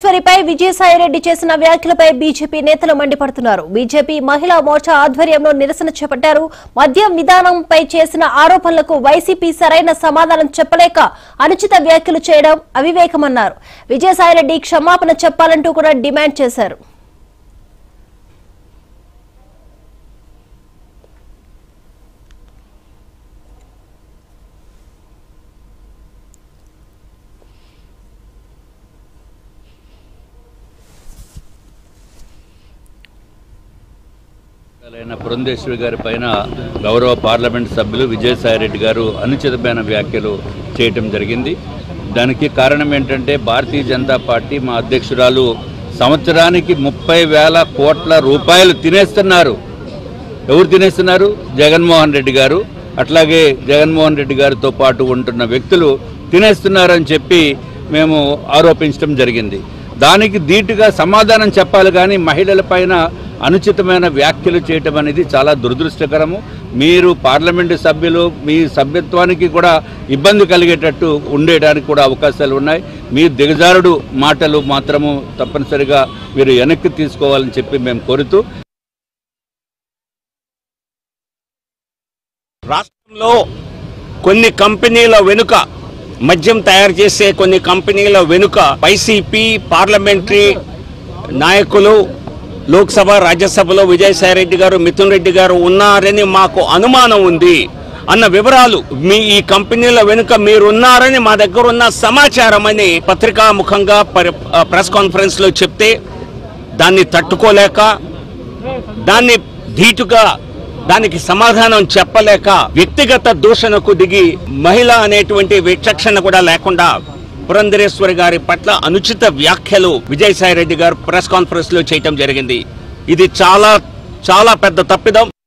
పురంధరేశ్వరిపై విజయసాయిరెడ్డి చేసిన వ్యాఖ్యలపై బీజేపీ నేతలు మండిపడుతున్నారు బీజేపీ మహిళా మోర్చా ఆధ్వర్యంలో నిరసన చేపట్టారు మద్యం విధానంపై చేసిన ఆరోపణలకు వైసీపీ సరైన సమాధానం చెప్పలేక అనుచిత వ్యాఖ్యలు చేయడం అవివేకమన్నారు విజయసాయిరెడ్డి క్షమాపణ చెప్పాలంటూ కూడా డిమాండ్ చేశారు అయిన పురంధేశ్వరి గారి పైన గౌరవ పార్లమెంట్ సభ్యులు విజయసాయిరెడ్డి గారు అనుచితమైన వ్యాఖ్యలు చేయటం జరిగింది దానికి కారణం ఏంటంటే భారతీయ జనతా పార్టీ మా అధ్యక్షురాలు సంవత్సరానికి ముప్పై వేల కోట్ల రూపాయలు తినేస్తున్నారు ఎవరు తినేస్తున్నారు జగన్మోహన్ రెడ్డి గారు అట్లాగే జగన్మోహన్ రెడ్డి గారితో పాటు ఉంటున్న వ్యక్తులు తినేస్తున్నారని చెప్పి మేము ఆరోపించడం జరిగింది దానికి ధీటుగా సమాధానం చెప్పాలి కానీ మహిళల పైన అనుచితమైన వ్యాఖ్యలు చేయటం అనేది చాలా దురదృష్టకరము మీరు పార్లమెంటు సభ్యులు మీ సభ్యత్వానికి కూడా ఇబ్బంది కలిగేటట్టు ఉండేడానికి కూడా అవకాశాలు ఉన్నాయి మీ దిగజారుడు మాటలు మాత్రము తప్పనిసరిగా మీరు వెనక్కి తీసుకోవాలని చెప్పి మేము కోరుతూ రాష్ట్రంలో కొన్ని కంపెనీల వెనుక మద్యం తయారు చేసే కొన్ని కంపెనీల వెనుక వైసీపీ పార్లమెంటరీ నాయకులు లోక్సభ రాజ్యసభలో విజయసాయిరెడ్డి గారు మిథున్ రెడ్డి గారు ఉన్నారని మాకు అనుమానం ఉంది అన్న వివరాలు మీ ఈ కంపెనీల వెనుక మీరున్నారని మా దగ్గర ఉన్న సమాచారం అని పత్రికా ముఖంగా పరి- ఆ, ప్రెస్ కాన్ఫరెన్స్ లో చెప్తే దాన్ని తట్టుకోలేక దాన్ని ధీటుగా దానికి సమాధానం చెప్పలేక వ్యక్తిగత దూషణకు దిగి మహిళ అనేటువంటి విచక్షణ కూడా లేకుండా పురంధరేశ్వరి గారి పట్ల అనుచిత వ్యాఖ్యలు విజయసాయి రెడ్డి గారు ప్రెస్ కాన్ఫరెన్స్ లో చేయటం జరిగింది ఇది చాలా చాలా పెద్ద తప్పిదం